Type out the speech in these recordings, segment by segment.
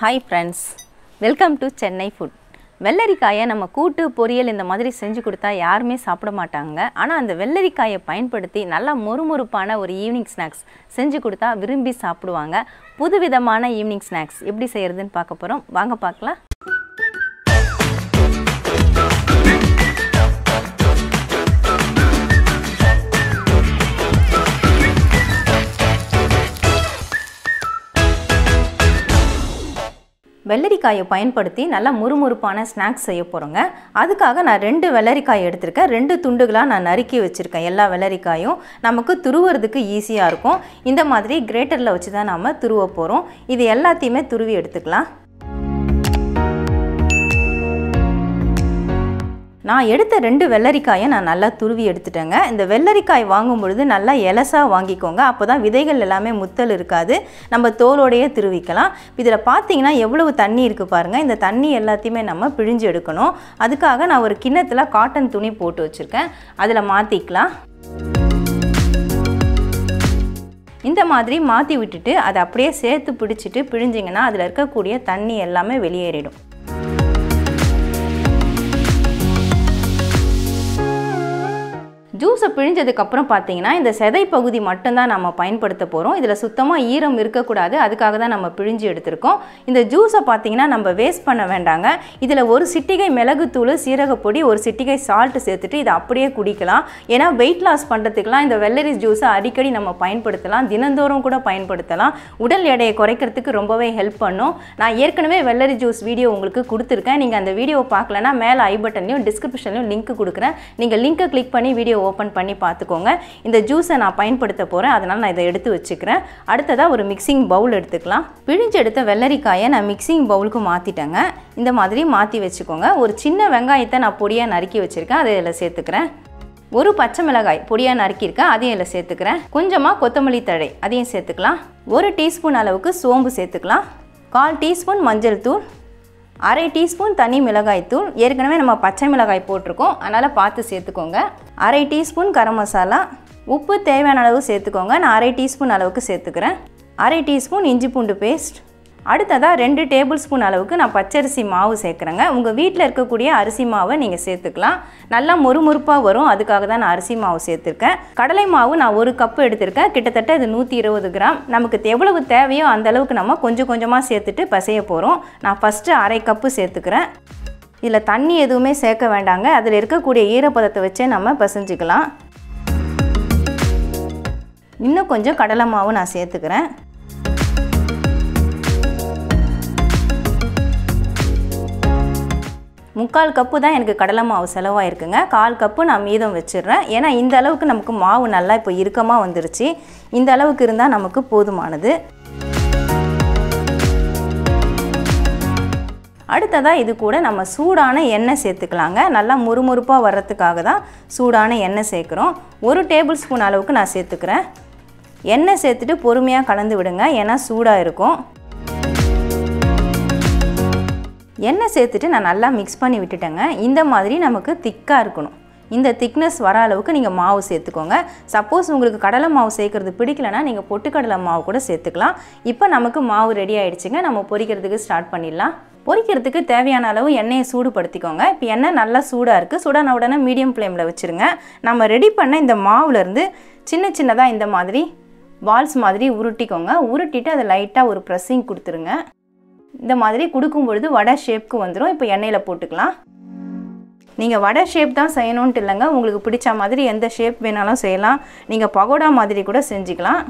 hi friends welcome to Chennai food வெள்ளரிக்காயை நம்ம கூட்டு பொரியல் இந்த மாதிரி செஞ்சு கொடுத்தா யாருமே சாப்பிட மாட்டாங்க ஆனால் அந்த வெள்ளரிக்காயை பயன்படுத்தி நல்லா மொறுமொறுப்பான ஒரு ஈவினிங் ஸ்நாக்ஸ் செஞ்சு கொடுத்தா விரும்பி சாப்பிடுவாங்க புதுவிதமான ஈவினிங் ஸ்நாக்ஸ் எப்படி செய்கிறதுன்னு பார்க்க போகிறோம் வாங்க பார்க்கலாம் வெள்ளரிக்காயை பயன்படுத்தி நல்லா முறுமுறுப்பான ஸ்நாக்ஸ் செய்ய போகிறோங்க அதுக்காக நான் ரெண்டு வெள்ளரிக்காய் எடுத்திருக்கேன் ரெண்டு துண்டுகளாக நான் நறுக்கி வச்சுருக்கேன் எல்லா வெள்ளரிக்காயும் நமக்கு துருவுறதுக்கு ஈஸியாக இருக்கும் இந்த மாதிரி கிரேட்டரில் வச்சு தான் நாம் துருவ போகிறோம் இது எல்லாத்தையுமே துருவி எடுத்துக்கலாம் நான் எடுத்த ரெண்டு வெள்ளரிக்காயை நான் நல்லா துருவி எடுத்துட்டேங்க இந்த வெள்ளரிக்காய் வாங்கும் பொழுது நல்லா எலசாக வாங்கிக்கோங்க அப்போ தான் விதைகள் எல்லாமே முத்தல் இருக்காது நம்ம தோலோடையே துருவிக்கலாம் இதில் பார்த்தீங்கன்னா எவ்வளவு தண்ணி இருக்குது பாருங்கள் இந்த தண்ணி எல்லாத்தையுமே நம்ம பிழிஞ்சு எடுக்கணும் அதுக்காக நான் ஒரு கிண்ணத்தில் காட்டன் துணி போட்டு வச்சுருக்கேன் அதில் மாற்றிக்கலாம் இந்த மாதிரி மாற்றி விட்டுட்டு அதை அப்படியே சேர்த்து பிடிச்சிட்டு பிழிஞ்சிங்கன்னா அதில் இருக்கக்கூடிய தண்ணி எல்லாமே வெளியேறிடும் ஜூஸை பிழிஞ்சதுக்கப்புறம் பார்த்தீங்கன்னா இந்த செதை பகுதி மட்டும்தான் நம்ம பயன்படுத்த போகிறோம் இதில் சுத்தமாக ஈரம் இருக்கக்கூடாது அதுக்காக தான் நம்ம பிழிஞ்சு எடுத்திருக்கோம் இந்த ஜூஸை பார்த்தீங்கன்னா நம்ம வேஸ்ட் பண்ண வேண்டாங்க இதில் ஒரு சிட்டிகை மிளகுத்தூள் சீரகப்பொடி ஒரு சிட்டிகை சால்ட்டு சேர்த்துட்டு இதை அப்படியே குடிக்கலாம் ஏன்னா வெயிட் லாஸ் பண்ணுறதுக்கெலாம் இந்த வெள்ளரி ஜூஸை அடிக்கடி நம்ம பயன்படுத்தலாம் தினந்தோறும் கூட பயன்படுத்தலாம் உடல் எடையை குறைக்கிறதுக்கு ரொம்பவே ஹெல்ப் பண்ணும் நான் ஏற்கனவே வெள்ளரி ஜூஸ் வீடியோ உங்களுக்கு கொடுத்துருக்கேன் நீங்கள் அந்த வீடியோவை பார்க்கலன்னா மேலே ஐ பட்டன்லையும் டிஸ்கிரிப்ஷன்லையும் லிங்க் கொடுக்குறேன் நீங்கள் லிங்க்கை கிளிக் பண்ணி வீடியோ ஓப்பன் பண்ணி பார்த்துக்கோங்க இந்த ஜூஸை நான் பயன்படுத்த போகிறேன் அதனால் நான் இதை எடுத்து வச்சுக்கிறேன் அடுத்ததாக ஒரு மிக்சிங் பவுல் எடுத்துக்கலாம் பிழிஞ்சு எடுத்த வெள்ளரிக்காயை நான் மிக்சிங் பவுலுக்கு மாற்றிட்டேங்க இந்த மாதிரி மாற்றி வச்சுக்கோங்க ஒரு சின்ன வெங்காயத்தை நான் பொடியாக நறுக்கி வச்சுருக்கேன் அதை இதில் சேர்த்துக்கிறேன் ஒரு பச்சை மிளகாய் பொடியாக நறுக்கியிருக்கேன் அதையும் இதில் சேர்த்துக்கிறேன் கொஞ்சமாக கொத்தமல்லி தழை அதையும் சேர்த்துக்கலாம் ஒரு டீஸ்பூன் அளவுக்கு சோம்பு சேர்த்துக்கலாம் கால் டீஸ்பூன் மஞ்சள் தூள் அரை டீஸ்பூன் தனி மிளகாய் தூள் ஏற்கனவே நம்ம பச்சை மிளகாய் போட்டிருக்கோம் அதனால் பார்த்து சேர்த்துக்கோங்க அரை டீஸ்பூன் கரம் மசாலா உப்பு தேவையான அளவு சேர்த்துக்கோங்க நான் அரை டீஸ்பூன் அளவுக்கு சேர்த்துக்கிறேன் அரை டீஸ்பூன் இஞ்சி பூண்டு பேஸ்ட் அடுத்ததாக ரெண்டு டேபிள் ஸ்பூன் அளவுக்கு நான் பச்சரிசி மாவு சேர்க்குறேங்க உங்கள் வீட்டில் இருக்கக்கூடிய அரிசி மாவை நீங்கள் சேர்த்துக்கலாம் நல்லா மொறுமொறுப்பாக வரும் அதுக்காக தான் நான் அரிசி மாவு சேர்த்துருக்கேன் கடலை மாவு நான் ஒரு கப்பு எடுத்திருக்கேன் கிட்டத்தட்ட இது நூற்றி இருபது கிராம் நமக்கு எவ்வளவு தேவையோ அந்த அளவுக்கு நம்ம கொஞ்சம் கொஞ்சமாக சேர்த்துட்டு பசைய போகிறோம் நான் ஃபஸ்ட்டு அரை கப்பு சேர்த்துக்கிறேன் இதில் தண்ணி எதுவுமே சேர்க்க வேண்டாங்க அதில் இருக்கக்கூடிய ஈரப்பதத்தை வச்சே நம்ம பசைஞ்சிக்கலாம் இன்னும் கொஞ்சம் கடலை மாவு நான் சேர்த்துக்கிறேன் முக்கால் கப்பு தான் எனக்கு கடலை மாவு செலவாயிருக்குங்க கால் கப்பு நான் மீதம் வச்சிடுறேன் ஏன்னா இந்த அளவுக்கு நமக்கு மாவு நல்லா இப்போ இறுக்கமாக வந்துருச்சு இந்த அளவுக்கு இருந்தால் நமக்கு போதுமானது அடுத்ததாக இது கூட நம்ம சூடான எண்ணெய் சேர்த்துக்கலாங்க நல்லா முறுமுறுப்பாக வர்றதுக்காக தான் சூடான எண்ணெய் சேர்க்குறோம் ஒரு டேபிள் ஸ்பூன் அளவுக்கு நான் சேர்த்துக்கிறேன் எண்ணெய் சேர்த்துட்டு பொறுமையாக கலந்து விடுங்க ஏன்னா சூடாக இருக்கும் எண்ணெய் சேர்த்துட்டு நான் நல்லா மிக்ஸ் பண்ணி விட்டுட்டேங்க இந்த மாதிரி நமக்கு திக்காக இருக்கணும் இந்த திக்னஸ் வர அளவுக்கு நீங்கள் மாவு சேர்த்துக்கோங்க சப்போஸ் உங்களுக்கு கடலை மாவு சேர்க்குறது பிடிக்கலனா நீங்கள் பொட்டுக்கடலை மாவு கூட சேர்த்துக்கலாம் இப்போ நமக்கு மாவு ரெடி ஆகிடுச்சுங்க நம்ம பொரிக்கிறதுக்கு ஸ்டார்ட் பண்ணிடலாம் பொரிக்கிறதுக்கு தேவையான அளவு எண்ணெயை சூடுபடுத்திக்கோங்க இப்போ எண்ணெய் நல்லா சூடாக இருக்குது சூடான உடனே மீடியம் ஃப்ளேமில் வச்சுருங்க நம்ம ரெடி பண்ண இந்த மாவுலேருந்து சின்ன சின்னதாக இந்த மாதிரி பால்ஸ் மாதிரி உருட்டிக்கோங்க உருட்டிட்டு அதை லைட்டாக ஒரு ப்ரெஸ்ஸிங் கொடுத்துருங்க இந்த மாதிரி கொடுக்கும் பொழுது வடை ஷேப்க்கு வந்துடும் இப்போ எண்ணெயில் போட்டுக்கலாம் நீங்கள் வடை ஷேப் தான் செய்யணுன்ட்டு இல்லைங்க உங்களுக்கு பிடிச்ச மாதிரி எந்த ஷேப் வேணாலும் செய்யலாம் நீங்கள் பகோடா மாதிரி கூட செஞ்சுக்கலாம்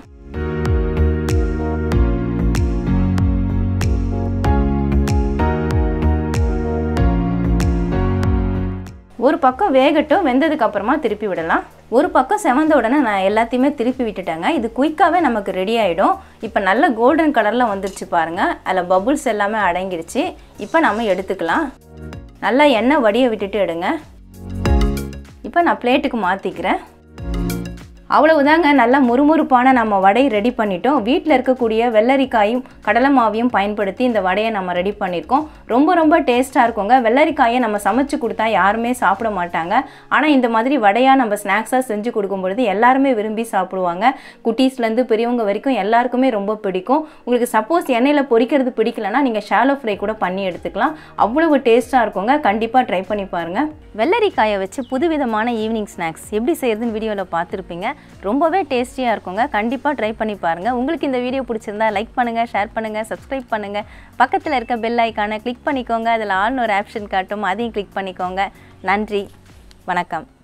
ஒரு பக்கம் வேகட்டும் வெந்ததுக்கு அப்புறமா திருப்பி விடலாம் ஒரு பக்கம் செவந்த உடனே நான் எல்லாத்தையுமே திருப்பி விட்டுட்டேங்க இது குயிக்காகவே நமக்கு ரெடி ஆகிடும் இப்போ நல்ல கோல்டன் கலரில் வந்துருச்சு பாருங்கள் அதில் பபுள்ஸ் எல்லாமே அடங்கிடுச்சு இப்போ நம்ம எடுத்துக்கலாம் நல்லா எண்ணெய் வடிய விட்டுட்டு எடுங்க இப்போ நான் பிளேட்டுக்கு மாற்றிக்கிறேன் அவ்வளவுதாங்க நல்லா முறுமுறுப்பான நம்ம வடை ரெடி பண்ணிட்டோம் வீட்டில் இருக்கக்கூடிய வெள்ளரிக்காயும் கடலை மாவையும் பயன்படுத்தி இந்த வடையை நம்ம ரெடி பண்ணியிருக்கோம் ரொம்ப ரொம்ப டேஸ்ட்டாக இருக்குங்க வெள்ளரிக்காயை நம்ம சமைச்சு கொடுத்தா யாருமே சாப்பிட மாட்டாங்க ஆனால் இந்த மாதிரி வடையாக நம்ம ஸ்நாக்ஸாக செஞ்சு கொடுக்கும் பொழுது எல்லாருமே விரும்பி சாப்பிடுவாங்க குட்டீஸ்லேருந்து பெரியவங்க வரைக்கும் எல்லாருக்குமே ரொம்ப பிடிக்கும் உங்களுக்கு சப்போஸ் எண்ணெயில் பொரிக்கிறது பிடிக்கலனா நீங்கள் ஷாலோ ஃப்ரை கூட பண்ணி எடுத்துக்கலாம் அவ்வளவு டேஸ்ட்டாக இருக்குங்க கண்டிப்பாக ட்ரை பண்ணி பாருங்கள் வெள்ளரிக்காயை வச்சு புதுவிதமான ஈவினிங் ஸ்நாக்ஸ் எப்படி செய்யறதுன்னு வீடியோவில் பார்த்துருப்பீங்க ரொம்பவே டேஸ்டியாக இருக்குங்க கண்டிப்பாக ட்ரை பண்ணி பாருங்கள் உங்களுக்கு இந்த வீடியோ பிடிச்சிருந்தா லைக் பண்ணுங்கள் ஷேர் பண்ணுங்கள் சப்ஸ்கிரைப் பண்ணுங்கள் பக்கத்தில் இருக்க பெல் ஐக்கானை கிளிக் பண்ணிக்கோங்க அதில் ஆல்னு ஒரு ஆப்ஷன் காட்டும் அதையும் கிளிக் பண்ணிக்கோங்க நன்றி வணக்கம்